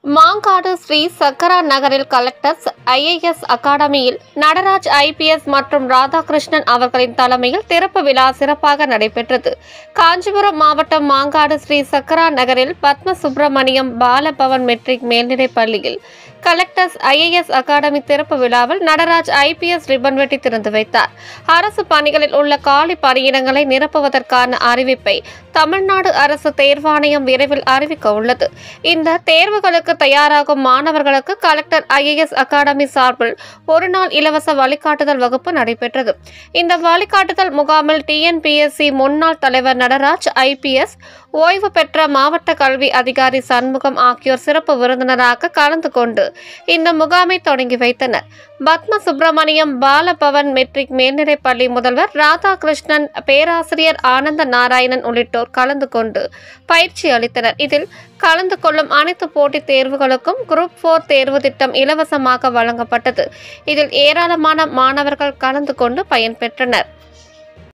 மாங்காடு ஸ்ரீ சக்கரா நகரில் collectors IAS அகாடமியில் Nataraj IPS மற்றும் ராதாகிருஷ்ணன் அவர்களின் தலைமையில் திறப்பு விழா சிறப்பாக நடைபெற்றது காஞ்சிபுரம் மாவட்டம் மாங்காடு ஸ்ரீ சக்கரா நகரில் பத்ம சுப்பிரமணியம் பாலபவன் மெட்ரிக் மேல்நிலைப் பள்ளியில் கலெக்டர்ஸ் ஐஏஎஸ் அகாடமி திறப்பு விழாவில் நடராஜ் ஐபிஎஸ் ரிப்பன் வெட்டி திறந்து வைத்தார் அரசு பணிகளில் உள்ள காலி பணியிடங்களை நிரப்புவதற்கான அறிவிப்பை தமிழ்நாடு அரசு தேர்வாணையம் விரைவில் அறிவிக்க உள்ளது இந்த தேர்வுகளுக்கு தயாராகும் மாணவர்களுக்கு கலெக்டர் ஐஏஎஸ் அகாடமி சார்பில் ஒரு நாள் இலவச வழிகாட்டுதல் வகுப்பு நடைபெற்றது இந்த வழிகாட்டுதல் முகாமில் டிஎன்பிஎஸ்சி முன்னாள் தலைவர் நடராஜ் ஐபிஎஸ் ஓய்வு பெற்ற மாவட்ட கல்வி அதிகாரி சண்முகம் ஆகியோர் சிறப்பு விருந்தினராக கலந்து கொண்டு இந்த முகாமை தொடங்கி வைத்தனர் பத்ம சுப்பிரமணியம் பாலபவன் மெட்ரிக் மேல்நிலைப் பள்ளி முதல்வர் ராதாகிருஷ்ணன் பேராசிரியர் ஆனந்த நாராயணன் உள்ளிட்டோர் கலந்து கொண்டு பயிற்சி அளித்தனர் இதில் கலந்து கொள்ளும் அனைத்து போட்டித் தேர்வுகளுக்கும் குரூப் போர் தேர்வு திட்டம் இலவசமாக வழங்கப்பட்டது இதில் ஏராளமான மாணவர்கள் கலந்து கொண்டு பயன்பெற்றனர்